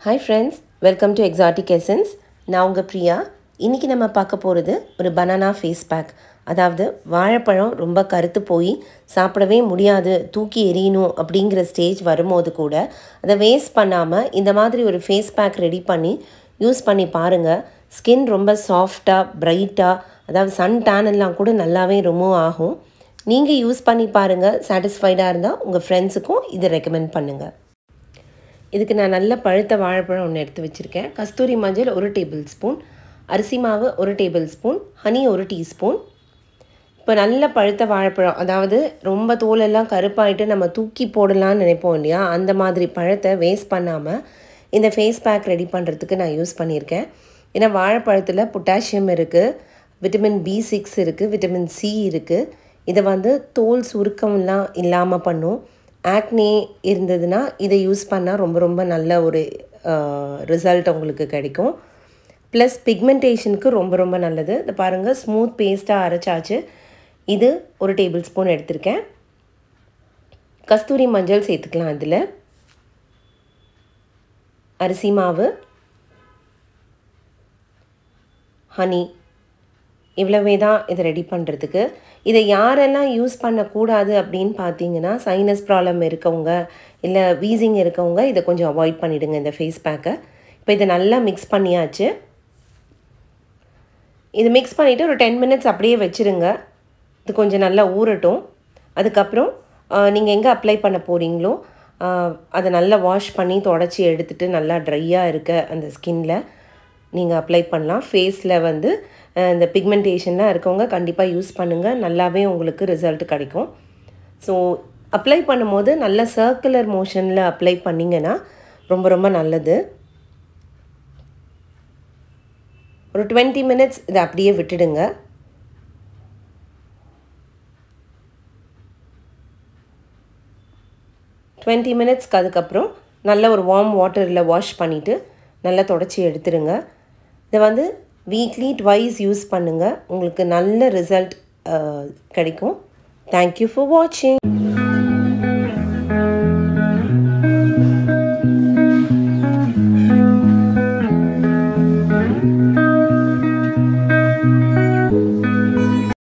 hi friends welcome to exotic essence நான் உங்கள் பிரியா இன்றைக்கி நம்ம பார்க்க போகிறது ஒரு பனானா ஃபேஸ் பேக் அதாவது வாழைப்பழம் ரொம்ப கருத்து போய் சாப்பிடவே முடியாது தூக்கி எறியணும் அப்படிங்கிற ஸ்டேஜ் வரும்போது கூட அதை வேஸ்ட் பண்ணாமல் இந்த மாதிரி ஒரு ஃபேஸ் பேக் ரெடி பண்ணி யூஸ் பண்ணி பாருங்கள் ஸ்கின் ரொம்ப சாஃப்டாக பிரைட்டாக அதாவது சன் டேன் எல்லாம் கூட நல்லாவே ரிமூவ் ஆகும் நீங்கள் யூஸ் பண்ணி பாருங்கள் சாட்டிஸ்ஃபைடாக இருந்தால் உங்கள் ஃப்ரெண்ட்ஸுக்கும் இதை ரெக்கமெண்ட் பண்ணுங்கள் இதுக்கு நான் நல்ல பழுத்த வாழைப்பழம் ஒன்று எடுத்து வச்சுருக்கேன் கஸ்தூரி மஞ்சள் ஒரு டேபிள் ஸ்பூன் அரிசி மாவு ஒரு டேபிள் ஸ்பூன் ஹனி ஒரு டீஸ்பூன் இப்போ நல்ல பழுத்த வாழைப்பழம் அதாவது ரொம்ப தோலெல்லாம் கருப்பாயிட்டு நம்ம தூக்கி போடலான்னு நினைப்போம் இல்லையா அந்த மாதிரி பழத்தை வேஸ்ட் பண்ணாமல் இந்த ஃபேஸ் பேக் ரெடி பண்ணுறதுக்கு நான் யூஸ் பண்ணியிருக்கேன் ஏன்னா வாழைப்பழத்தில் பொட்டாசியம் இருக்குது விட்டமின் பி சிக்ஸ் இருக்குது விட்டமின் சி இருக்குது இதை வந்து தோல் சுருக்கம்லாம் இல்லாமல் பண்ணும் ஆக்னே இருந்ததுன்னா இதை யூஸ் பண்ணால் ரொம்ப ரொம்ப நல்ல ஒரு ரிசல்ட் உங்களுக்கு கிடைக்கும் ப்ளஸ் பிக்மெண்டேஷனுக்கு ரொம்ப ரொம்ப நல்லது இதை பாருங்கள் ஸ்மூத் பேஸ்ட்டாக அரைச்சாச்சு இது ஒரு டேபிள் ஸ்பூன் எடுத்திருக்கேன் கஸ்தூரி மஞ்சள் சேர்த்துக்கலாம் இதில் அரிசி மாவு ஹனி இவ்வளவே தான் இதை ரெடி பண்ணுறதுக்கு இதை யாரெல்லாம் யூஸ் பண்ணக்கூடாது அப்படின்னு பார்த்தீங்கன்னா சைனஸ் ப்ராப்ளம் இருக்கவங்க இல்லை வீசிங் இருக்கவங்க இதை கொஞ்சம் அவாய்ட் பண்ணிவிடுங்க இந்த ஃபேஸ் பேக்கை இப்போ இதை நல்லா மிக்ஸ் பண்ணியாச்சு இது மிக்ஸ் பண்ணிவிட்டு ஒரு டென் மினிட்ஸ் அப்படியே வச்சுருங்க இது கொஞ்சம் நல்லா ஊறட்டும் அதுக்கப்புறம் நீங்கள் எங்கே அப்ளை பண்ண போகிறீங்களோ அதை நல்லா வாஷ் பண்ணி தொடச்சி எடுத்துகிட்டு நல்லா ட்ரையாக இருக்க அந்த ஸ்கின்ல நீங்கள் அப்ளை பண்ணலாம் ஃபேஸில் வந்து இந்த பிக்மெண்டேஷன்லாம் இருக்கவங்க கண்டிப்பாக யூஸ் பண்ணுங்கள் நல்லாவே உங்களுக்கு ரிசல்ட் கிடைக்கும் ஸோ அப்ளை பண்ணும்போது நல்ல சர்க்குலர் மோஷனில் அப்ளை பண்ணிங்கன்னா ரொம்ப ரொம்ப நல்லது ஒரு டுவெண்ட்டி மினிட்ஸ் இதை அப்படியே விட்டுடுங்க டுவெண்ட்டி மினிட்ஸ்க்கு அதுக்கப்புறம் நல்ல ஒரு வார்ம் வாட்டரில் வாஷ் பண்ணிவிட்டு நல்லா தொடச்சி எடுத்துருங்க இதை வந்து வீக்லி ட்வைஸ் யூஸ் பண்ணுங்கள் உங்களுக்கு நல்ல ரிசல்ட் கிடைக்கும் தேங்க்யூ ஃபார் வாட்சிங்